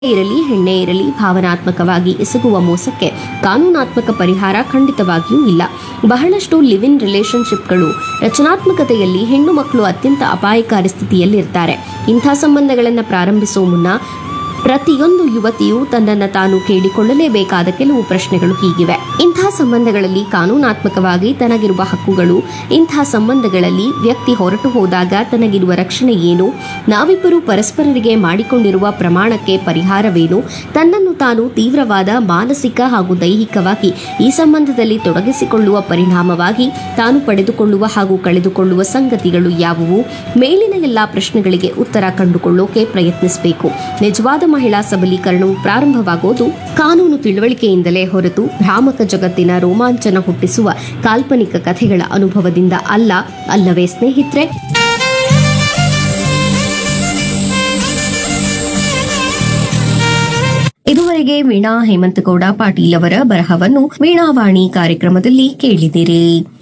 ಇರಲಿ ಹೆಣ್ಣೆ ಇರಲಿ ಭಾವನಾತ್ಮಕವಾಗಿ ಎಸಗುವ ಮೋಸಕ್ಕೆ ಕಾನೂನಾತ್ಮಕ ಪರಿಹಾರ ಖಂಡಿತವಾಗಿಯೂ ಇಲ್ಲ ಬಹಳಷ್ಟು ಲಿವ್ ಇನ್ ರಿಲೇಶನ್ಶಿಪ್ಗಳು ರಚನಾತ್ಮಕತೆಯಲ್ಲಿ ಹೆಣ್ಣು ಮಕ್ಕಳು ಅತ್ಯಂತ ಅಪಾಯಕಾರಿ ಸ್ಥಿತಿಯಲ್ಲಿರ್ತಾರೆ ಇಂಥ ಸಂಬಂಧಗಳನ್ನು ಪ್ರಾರಂಭಿಸುವ ಮುನ್ನ ಪ್ರತಿಯೊಂದು ಯುವತಿಯು ತನ್ನನ್ನು ತಾನು ಕೇಳಿಕೊಳ್ಳಲೇಬೇಕಾದ ಕೆಲವು ಪ್ರಶ್ನೆಗಳು ಹೀಗಿವೆ ಇಂಥ ಸಂಬಂಧಗಳಲ್ಲಿ ಕಾನೂನಾತ್ಮಕವಾಗಿ ತನಗಿರುವ ಹಕ್ಕುಗಳು ಇಂಥ ಸಂಬಂಧಗಳಲ್ಲಿ ವ್ಯಕ್ತಿ ಹೊರಟು ಹೋದಾಗ ತನಗಿರುವ ರಕ್ಷಣೆ ಏನು ನಾವಿಬ್ಬರು ಪರಸ್ಪರರಿಗೆ ಮಾಡಿಕೊಂಡಿರುವ ಪ್ರಮಾಣಕ್ಕೆ ಪರಿಹಾರವೇನು ತನ್ನನ್ನು ತಾನು ತೀವ್ರವಾದ ಮಾನಸಿಕ ಹಾಗೂ ದೈಹಿಕವಾಗಿ ಈ ಸಂಬಂಧದಲ್ಲಿ ತೊಡಗಿಸಿಕೊಳ್ಳುವ ಪರಿಣಾಮವಾಗಿ ತಾನು ಪಡೆದುಕೊಳ್ಳುವ ಹಾಗೂ ಕಳೆದುಕೊಳ್ಳುವ ಸಂಗತಿಗಳು ಯಾವುವು ಮೇಲಿನ ಎಲ್ಲಾ ಪ್ರಶ್ನೆಗಳಿಗೆ ಉತ್ತರ ಕಂಡುಕೊಳ್ಳೋಕೆ ಪ್ರಯತ್ನಿಸಬೇಕು ನಿಜವಾದ ಮಹಿಳಾ ಸಬಲೀಕರಣವು ಪ್ರಾರಂಭವಾಗೋದು ಕಾನೂನು ತಿಳುವಳಿಕೆಯಿಂದಲೇ ಹೊರತು ಭ್ರಾಮಕ ಜಗತ್ತಿನ ರೋಮಾಂಚನ ಹುಟ್ಟಿಸುವ ಕಾಲ್ಪನಿಕ ಕಥೆಗಳ ಅನುಭವದಿಂದ ಅಲ್ಲ ಅಲ್ಲವೇ ಸ್ನೇಹಿತರೆ ಇದುವರೆಗೆ ವೀಣಾ ಹೇಮಂತಗೌಡ ಪಾಟೀಲ್ ಅವರ ಬರಹವನ್ನು ವೀಣಾವಾಣಿ ಕಾರ್ಯಕ್ರಮದಲ್ಲಿ ಕೇಳಿದಿರಿ